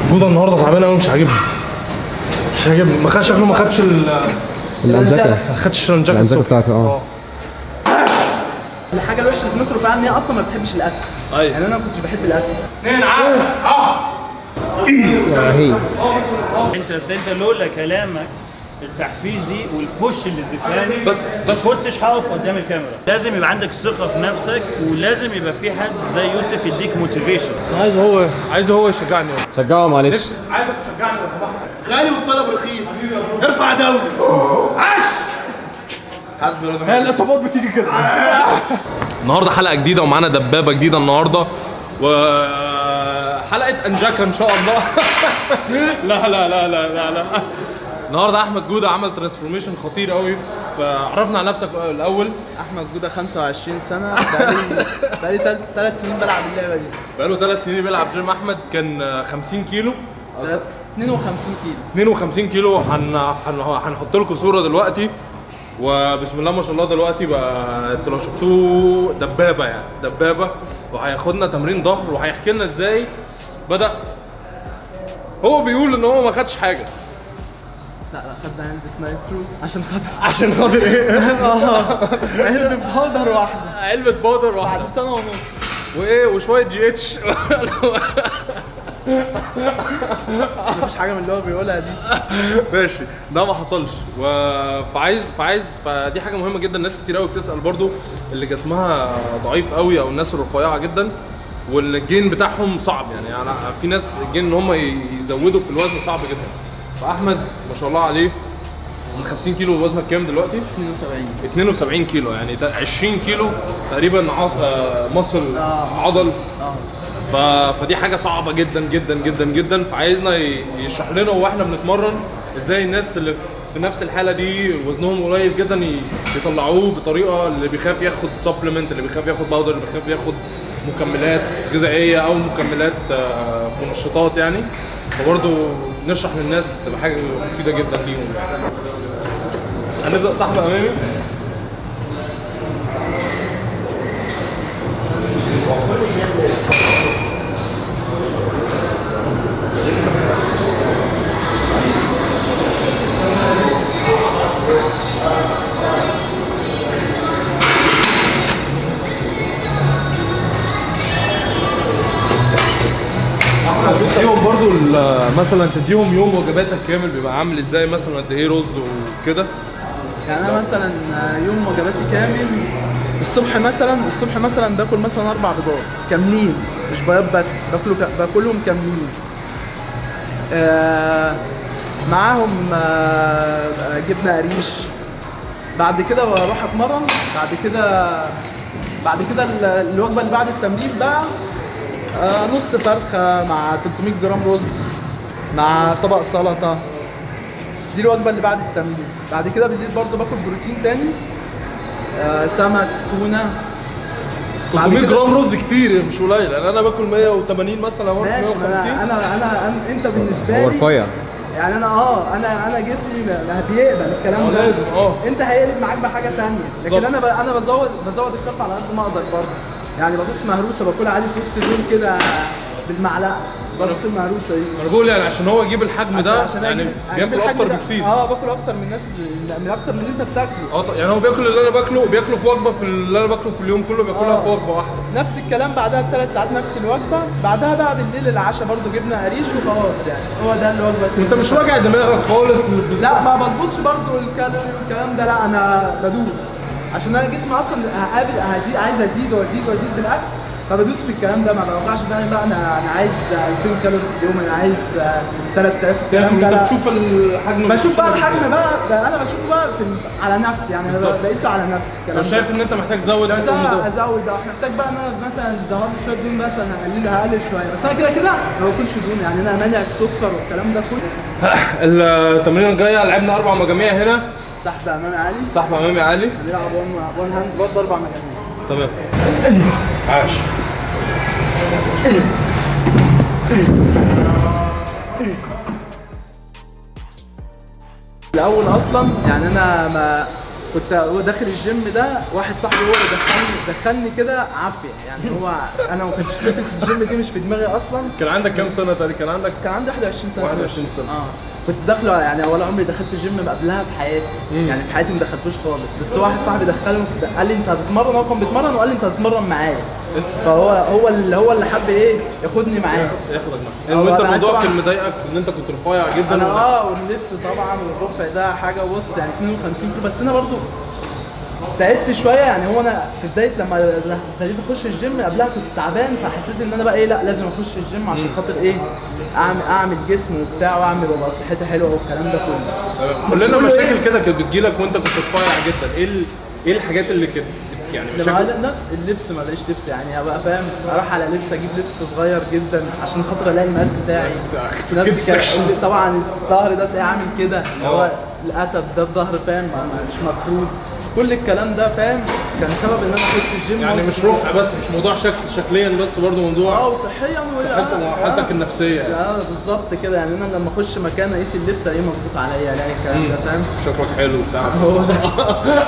جوده النهارده تعبان قوي مش عاجبني مش عاجبني ما خدش شكله ما خدش ال الانزكه ما خدش الانجاك الانزكه الصبح بتاعته اه الحاجه الوحشه اللي في مصر فعلا ان هي اصلا ما بتحبش الاكل ايوه يعني انا ما كنتش بحب الاكل اثنين عاد اه هي انت أصل انت لولا كلامك التحفيزي والبوش اللي اديتهاني بس- بس- ما كنتش هقف قدام الكاميرا لازم يبقى عندك ثقه في نفسك ولازم يبقى في حد زي يوسف يديك موتيفيشن عايز هو عايز هو يشجعني شجعه معلش عايزك تشجعني لو سمحت غالي والطلب رخيص ارفع دولي هي الاصابات بتيجي كده النهارده حلقه جديده ومعانا دبابه جديده النهارده وحلقه انجاكا ان شاء الله لا لا لا لا لا لا النهارده احمد جوده عمل ترانسفورميشن خطير قوي فعرفنا عن نفسك الاول احمد جوده 25 سنه بقالي بقالي ثلاث سنين بلعب اللعبه دي بقاله ثلاث سنين بيلعب جيم احمد كان 50 كيلو تلات- 52 كيلو 52 كيلو هن... هن... هنحط لكم صوره دلوقتي وبسم الله ما شاء الله دلوقتي بقى انتوا لو شفتوه دبابه يعني دبابه وهياخدنا تمرين ظهر وهيحكي لنا ازاي بدا هو بيقول ان هو ما خدش حاجه لا لا خدنا علبه نايترو عشان خاطر عشان خاطر ايه؟ علبه باودر واحده علبه باودر واحده بعد سنه ونص وايه وشويه جي اتش مفيش حاجه من اللي هو بيقولها دي ماشي ده ما حصلش و... فعايز فعايز فدي حاجه مهمه جدا ناس كتير قوي بتسال برضو اللي جسمها ضعيف قوي او الناس الرفيعه جدا والجين بتاعهم صعب يعني انا في ناس الجين ان هم يزودوا في الوزن صعب جدا فاحمد ما شاء الله عليه من 50 كيلو وزنك كام دلوقتي؟ 72 72 كيلو يعني ده 20 كيلو تقريبا عص... آه، مصل عضل ف... فدي حاجه صعبه جدا جدا جدا جدا فعايزنا ي- يشرح لنا واحنا بنتمرن ازاي الناس اللي في نفس الحاله دي وزنهم قليل جدا ي- يطلعوه بطريقه اللي بيخاف ياخد سبلمنت اللي بيخاف ياخد باودر اللي بيخاف ياخد مكملات غذائيه او مكملات آه، منشطات يعني فبرضه نشرح للناس تبقى حاجه مفيده جدا ليهم يعني هنبدا صاحب امامي تديهم برضو ال- مثلا تديهم يوم وجباتك كامل بيبقى عامل ازاي مثلا قد ايه رز وكده يعني انا مثلا يوم وجباتي كامل الصبح مثلا الصبح مثلا باكل مثلا اربع بيضات كاملين مش بياض بس باكله ك... باكلهم كاملين آه معاهم آه جبنه قريش بعد كده بروح اتمرن بعد كده بعد كده ال- الوجبه اللي بعد التمرين بقى آه نص فرخه مع 300 جرام رز مع طبق سلطه دي الوجبه اللي بعد التمرين بعد كده بالليل برضه باكل بروتين تاني آه سمك تونه بعد 300 كده- جرام رز كتير مش قليل يعني انا باكل 180 مثلا او ماشي ما 150 انا انا انا, أنا انت بالنسبه هو لي رفيع يعني انا اه انا انا جسمي ما- ما بيقبل الكلام آه، ده لازم، آه. انت هيقلب معاك بحاجه تانية لكن بالظبط. انا ب... انا بزود بزود الكف على قد ما اقدر برضه يعني بطاطس مهروسه باكلها عادي في وسط اليوم كده بالمعلقه بطاطس المهروسه دي انا بقول يعني عشان هو يجيب الحجم ده عشان يعني أجيب- أجيب بياكل الحجم اكتر ده. بكتير اه باكل اكتر من الناس اللي- من اكتر من اللي انت بتاكله اه ط- يعني هو بياكل اللي انا باكله بياكله في وجبه في اللي انا باكله في اليوم كله بياكلها آه. في وجبه واحده نفس الكلام بعدها بثلاث ساعات نفس الوجبه بعدها بقى بالليل العشاء برضو جبنه قريش وخلاص يعني هو ده الوجبه انت مش واجع دماغك خالص لا ما بظبطش برضو الكالوري والكلام ده لا انا بدوس عشان انا جسمي اصلا هقابل هزيد عايز ازيد وازيد وازيد بالاكل فبدوس في الكلام ده ما بوقعش دماغي بقى انا انا عايز 2000 كالوري في اليوم انا عايز 3000 الكلام ده انت لا. بتشوف الحجم بشوف بقى الحجم بقى ده انا بشوف بقى في على نفسي يعني انا بالظبط. بقيسه على نفسي الكلام مش ده شايف ان انت محتاج تزود عايز أكل ومزود. ازود ده محتاج بقى ان انا مثلا زودت شويه دهون مثلا هقلل هقلل شويه بس انا كده كده ما باكلش دهون يعني انا مانع السكر والكلام ده كله التمرين الجايه لعبنا اربع مجاميع هنا سحب امامي عالي سحب امامي عالي هنلعب وان وان هاند برضه اربع مجاميع تمام عاش الاول اصلا يعني انا ما كنت هو داخل الجيم ده واحد صاحبي هو اللي دخلني دخلني كده عافيه يعني هو انا ما كنتش فكره الجيم دي مش في دماغي اصلا كان عندك كام سنه تقريبا كان عندك كان عندي 21 سنه 21 سنة. اه كنت داخله يعني ولا عمري دخلت الجيم قبلها في حياتي يعني في حياتي ما دخلتوش خالص بس واحد صاحبي دخله قال لي انت هتتمرن هو كان بيتمرن وقال لي انت هتتمرن معايا فهو هو اللي هو اللي حب ايه ياخدني معاه ياخدك معاك هو وانت أنا عايز الموضوع طبعاً- كان مضايقك ان انت كنت رفيع جدا انا ولا- اه واللبس طبعا والرفع ده حاجه بص يعني 52 كيلو بس انا برضو تعبت شويه يعني هو انا في بدايه لما ابتديت اخش الجيم قبلها كنت تعبان فحسيت ان انا بقى ايه لا لازم اخش الجيم عشان خاطر ايه اعمل اعمل جسم وبتاع واعمل وابقى صحتي حلوه والكلام ده كله قول لنا كله مشاكل إيه؟ كده كانت بتجيلك وانت كنت رفيع جدا ايه ال... ايه الحاجات اللي كانت يعني لما مشاكل على نفس اللبس ما الاقيش لبس يعني ابقى فاهم اروح على لبس اجيب لبس صغير جدا عشان خاطر الاقي المقاس بتاعي نفس كده الكلام. سكشن. طبعا الظهر ده تلاقيه عامل كده اللي هو القتب ده الظهر فاهم مش مفرود كل الكلام ده فاهم كان سبب ان انا كنت الجيم يعني مش رفع بس مش موضوع شكل شكليا بس برضه اه موضوع وصحيا و- صحتك آه، وحالتك آه. النفسيه اه بالظبط كده يعني انا لما اخش مكان اقيس اللبس الاقيه مظبوط عليا الاقي الكلام ده فاهم شكلك حلو وبتاع هو ده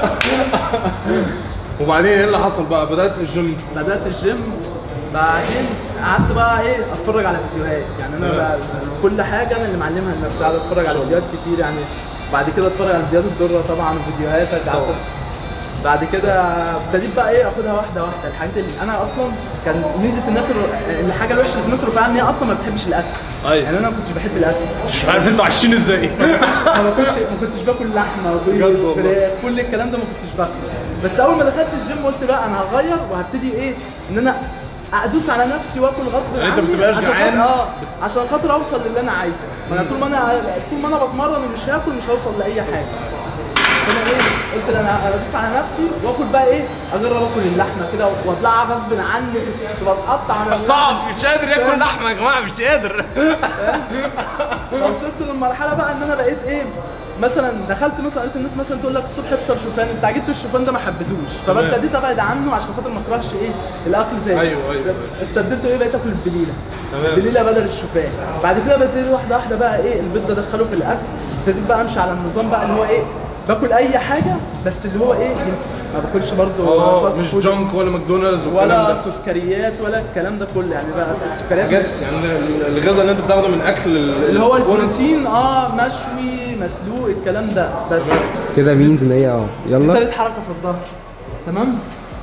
وبعدين ايه اللي حصل بقى بدات الجيم بدات الجيم بعدين قعدت بقى ايه اتفرج على فيديوهات يعني انا بقى كل حاجه انا اللي معلمها لنفسي قاعد اتفرج على فيديوهات كتير يعني بعد كده اتفرج على فيديوهات الدره طبعا وفيديوهات قعدت بعد كده ابتديت بقى ايه اخدها واحده واحده الحاجات اللي انا اصلا كان ميزه الناس الر- الحاجه الوحشه اللي في الناس الرفيعه ان هي اصلا ما بتحبش الاكل أيوة. يعني انا ما كنتش بحب الاكل مش عارف انتوا عايشين ازاي انا ما كنتش ما كنتش باكل لحمه بجد وبيض والله. فراخ كل الكلام ده ما كنتش باكله بس اول ما دخلت الجيم قلت بقى انا هغير وهبتدي ايه ان انا ادوس على نفسي واكل غصب يعني أنت عني ما بتبقاش عشان جعان؟ خاطر- اه عشان خاطر اوصل للي انا عايزه ما انا طول ما انا طول ما انا بتمرن ومش هاكل مش هوصل لاي حاجه فانا ايه قلت لا انا ادوس على نفسي واكل بقى ايه اجرب اكل اللحمه كده واطلعها غصب عني كنت بتقطع على اللحمة. صعب مش قادر ياكل لحمه يا جماعه مش قادر فوصلت للمرحله بقى ان انا بقيت ايه مثلا دخلت مثلا قلت الناس مثلا تقول لك الصبح افطر شوفان انت جبت الشوفان ده ما حبيتهوش فابتديت ابعد عنه عشان خاطر ما اكرهش ايه الاكل تاني أيوة، أيوة. استبدلته ايه بقيت اكل البليله تمام. البليله بدل الشوفان بعد كده بدأت واحده واحده بقى ايه البيض ده ادخله في الاكل ابتديت بقى امشي على النظام بقى اللي هو ايه باكل اي حاجه بس اللي هو ايه جنسي ما باكلش برضه اه فاست مش فود جانك ولا ماكدونالدز والكلام ولا ده سكريات ولا الكلام ده كله يعني بقى السكريات حاجات يعني ال- الغذاء اللي انت بتاخده من اكل ال- اللي هو الفرن. البروتين اه مشوي مسلوق الكلام ده بس كده مينز ان هي اه يلا تالت حركه في الظهر تمام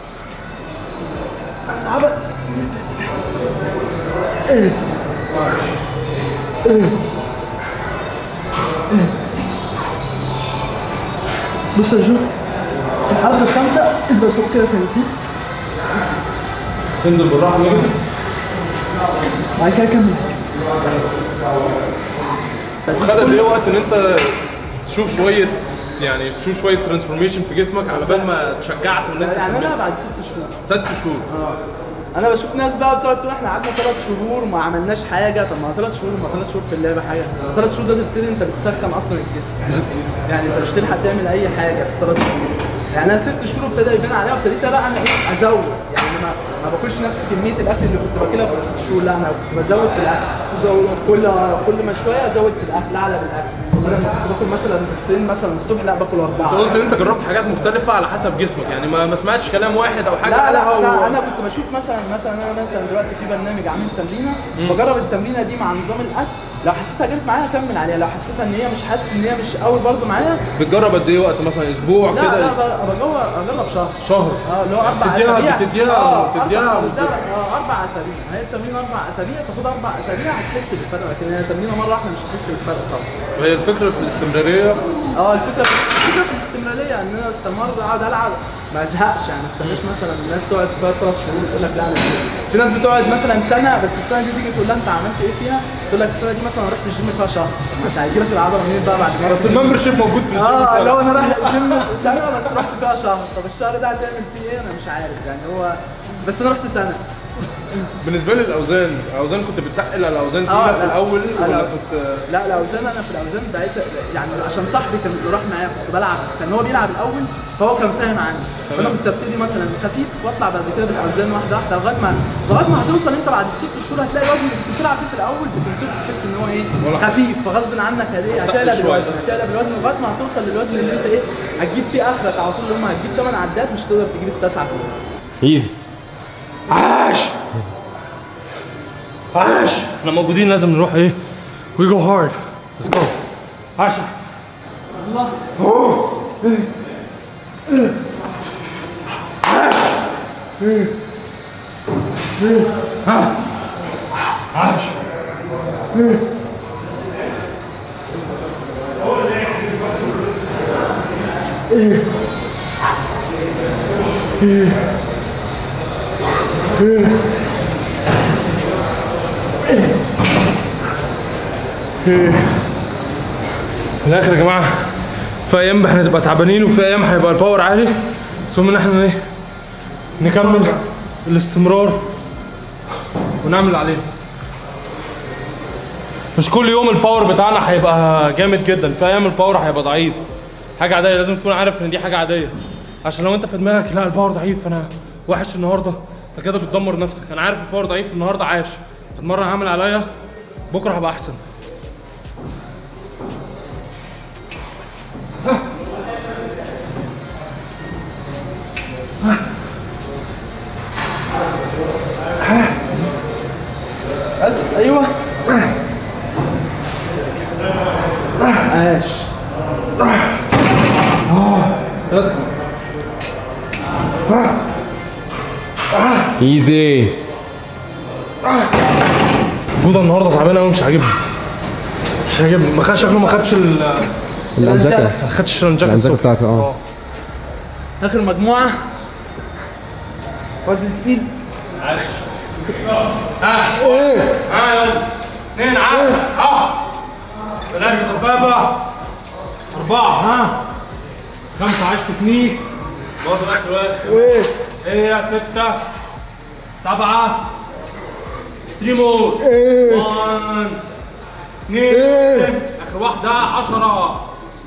عبق بص يا جو في الحركه الخامسه اثبت فوق كده سنتين تنزل بالراحه كده بعد كده كمل وخد قد ايه وقت ان انت تشوف شويه يعني تشوف شويه ترانسفورميشن في جسمك على بال ما اتشجعت ان انت يعني انا تكمل؟ بعد ست شهور ست شهور اه انا بشوف ناس بقى بتقعد تقول احنا قعدنا ثلاث شهور وما عملناش حاجه طب ما ثلاث شهور ما ثلاث شهور في اللعبه حاجه ثلاث شهور ده تبتدي انت بتسخن اصلا الجسم يعني انت مش تلحق تعمل اي حاجه في ثلاث شهور يعني انا ست شهور ابتدى يبان عليها وابتديت بقى انا ايه ازود يعني انا ما ما باكلش نفس كميه الاكل اللي كنت باكلها في الست شهور لا انا كنت بزود في الاكل بزود كل كل ما شويه ازود في الاكل اعلى بالاكل انا لما كنت باكل مثلا بيضتين مثلا الصبح لا باكل اربعه انت قلت ان انت جربت حاجات مختلفه على حسب جسمك يعني ما, ما سمعتش كلام واحد او حاجه لا لا قالها لا و- انا كنت بشوف مثلا مثلا انا مثلا دلوقتي في برنامج عامل تمرينه بجرب التمرينه دي مع نظام الاكل لو حسيتها جت معايا اكمل عليها لو حسيتها ان هي مش حاسس ان هي مش قوي برضو معايا بتجرب قد ايه وقت مثلا اسبوع لا كده لا ب- بجرب اجرب شهر شهر اه اللي هو اربع بتديها اسابيع بتديها اه بتديها اربع وبت- اه اربع اسابيع هي التمرين اربع اسابيع تاخد اربع اسابيع هتحس بالفرق لكن هي التمرينه مره واحده مش هتحس بالفرق خالص وهي الفكره في الاستمراريه اه الفكره الفكره في الاستمراريه ان انا استمر اقعد العب ما ازهقش يعني ما استناش مثلا الناس تقعد فيها ثلاث شهور تقول لك لا انا كده. في ناس بتقعد مثلا سنه بس السنه دي تيجي تقول لها انت عملت ايه فيها تقول لك السنه دي مثلا رحت الجيم فيها شهر طب ما انت هيجي لك العضله منين بقى بعد ما بس الممبر شيب موجود في الجيم اه سنة. لو انا رايح الجيم سنه بس رحت فيها شهر طب الشهر ده هتعمل فيه ايه انا مش عارف يعني هو بس انا رحت سنه بالنسبه لي الاوزان الاوزان كنت بتقل على الاوزان آه، تقيله في لا. الاول لا. ولا كنت لا الاوزان انا في الاوزان بقيت يعني عشان صاحبي كان راح معايا كنت بلعب كان هو بيلعب الاول فهو كان فاهم عني فانا كنت ابتدي مثلا خفيف واطلع بعد كده بالاوزان واحده واحده لغايه ما لغايه ما هتوصل انت بعد ست شهور هتلاقي الوزن اللي كنت بتلعب فيه في الاول بتمسكه تحس ان هو ايه ولا خفيف فغصب عنك هت- هتقلب شوية. الوزن هتقلب الوزن لغايه ما هتوصل للوزن اللي انت ايه هتجيب فيه اخرك على طول اللي هم هتجيب 8 عدات مش هتقدر تجيب التسعه كلهم ايزي عاش عاش احنا موجودين لازم نروح ايه وي جو هارد ليتس جو عاش عاش في الاخر يا جماعه في ايام احنا هنبقى تعبانين وفي ايام هيبقى الباور عالي بس المهم ان احنا ايه نكمل الاستمرار ونعمل اللي علينا مش كل يوم الباور بتاعنا هيبقى جامد جدا في ايام الباور هيبقى ضعيف حاجه عاديه لازم تكون عارف ان دي حاجه عاديه عشان لو انت في دماغك لا الباور ضعيف انا وحش النهارده انت كده بتدمر نفسك انا عارف الباور ضعيف النهارده عاش هتمرن هعمل عليا بكره هبقى احسن بس ايوه عاش ايزي جوده النهارده تعبان قوي مش عاجبني مش عاجبني ما خدش شكله ما خدش ال الانجاكا ما خدش الانجاكا الانجاكا الصبح بتاعته اه اخر مجموعه وزن تقيل ها ايه ها يلا اثنين عاش ها ثلاثة دبابة أربعة ها خمسة عاش تكنيك برضه الآخر واخر وايه ايه ستة سبعة تريمور وان اثنين آخر واحدة عشرة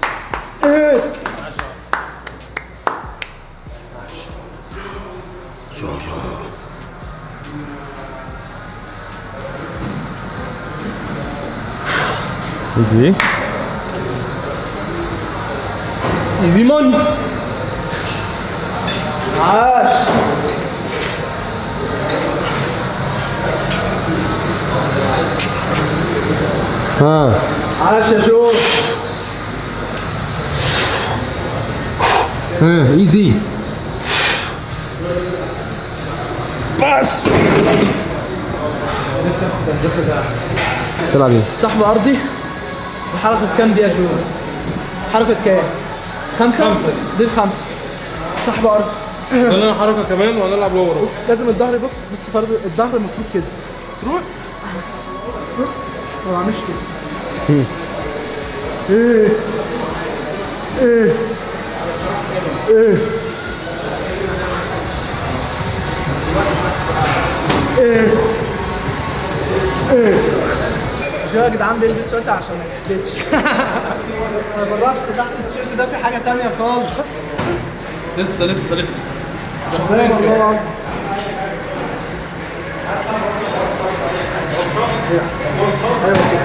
ايزي ايزي ماني عاش ها عاش يا جو ها ايزي بس تلعب ايه؟ سحب ارضي الحركه كام دي يا جو حركه كام خمسه خمسة. دي الخمسه سحب ارضي خلينا حركة كمان وهنلعب لورا بص لازم الظهر بص بص فرد الظهر المفروض كده تروح بص ما بعملش كده ايه ايه ايه ايه ايه شو يا جدعان بيلبس واسع عشان ما يحسدش انا جربت تحت التيشيرت ده في حاجه تانية خالص لسه لسه لسه شغال الله أكبر. ايوه كده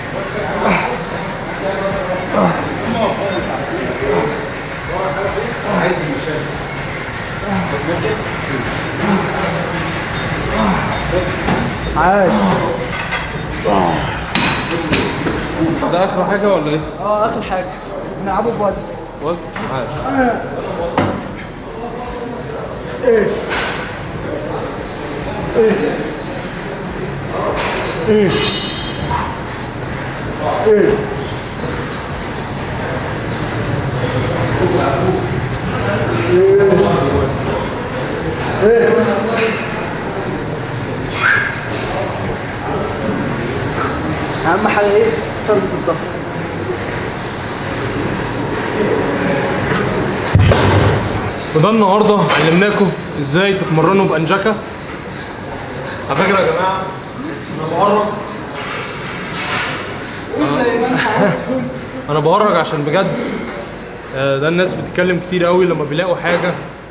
عاش ده آخر حاجة ولا إيه؟ اه اخر حاجه نلعبه بوزن وزن عاش اهم حاجه ايه فردة الظهر وده النهارده علمناكم ازاي تتمرنوا بانجاكا على فكره يا جماعه انا بهرج انا بهرج عشان بجد آه، ده الناس بتتكلم كتير قوي لما بيلاقوا حاجه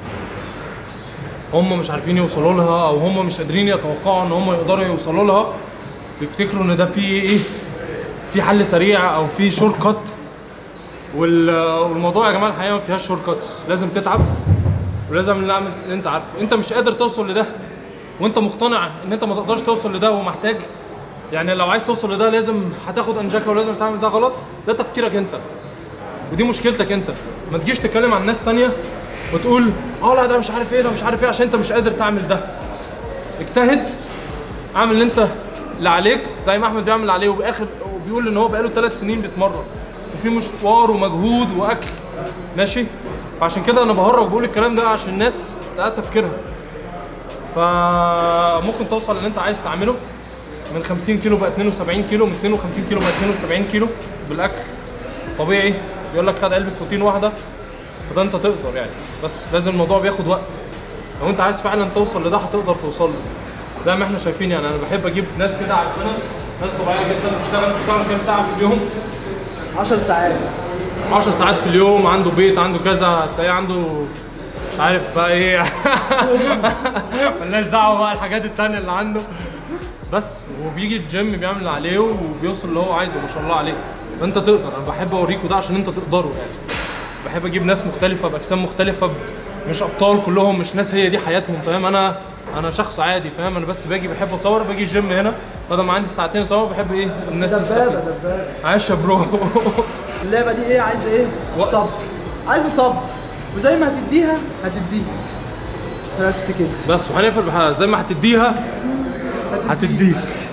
هم مش عارفين يوصلوا لها او هم مش قادرين يتوقعوا ان هم يقدروا يوصلوا لها بيفتكروا ان ده فيه ايه في حل سريع او في شورت كات وال- والموضوع يا جماعه الحقيقه ما فيهاش شورت كاتس لازم تتعب ولازم نعمل اللي انت عارفه انت مش قادر توصل لده وانت مقتنع ان انت ما تقدرش توصل لده ومحتاج يعني لو عايز توصل لده لازم هتاخد انجاكا ولازم تعمل ده غلط ده تفكيرك انت ودي مشكلتك انت ما تجيش تتكلم عن ناس تانية وتقول اه لا ده مش عارف ايه ده مش عارف ايه عشان انت مش قادر تعمل ده اجتهد اعمل اللي انت اللي عليك زي ما احمد بيعمل اللي عليه وباخر وبيقول ان هو بقاله ثلاث سنين بيتمرن وفي مشوار ومجهود واكل ماشي فعشان كده انا بهرج بقول الكلام ده عشان الناس ده تفكيرها فممكن توصل اللي انت عايز تعمله من 50 كيلو بقى 72 كيلو من 52 كيلو بقى 72 كيلو بالاكل طبيعي بيقول لك خد علبه بروتين واحده فده انت تقدر يعني بس لازم الموضوع بياخد وقت لو انت عايز فعلا توصل لده هتقدر توصل له زي ما احنا شايفين يعني انا بحب اجيب ناس كده عشان ناس طبيعيه جدا بتشتغل بتشتغل كام ساعه في اليوم 10 ساعات 10 ساعات في اليوم عنده بيت عنده كذا هتلاقيه عنده مش عارف بقى ايه ملناش دعوه بقى الحاجات التانية اللي عنده بس وبيجي الجيم بيعمل اللي عليه وبيوصل اللي هو عايزه ما شاء الله عليه فانت تقدر انا بحب اوريكم ده عشان انت تقدروا يعني بحب اجيب ناس مختلفه باجسام مختلفه ب... مش ابطال كلهم مش ناس هي دي حياتهم فاهم انا انا شخص عادي فاهم انا بس باجي بحب اصور باجي الجيم هنا بدل ما عندي ساعتين اصور بحب ايه الناس دبابه تستفيد دبابه عاش يا برو اللعبه دي ايه عايزه ايه وقت. صبر عايزه صبر وزي ما هتديها هتديها بس كده بس وهنقفل بحاجة زي ما هتديها هتديك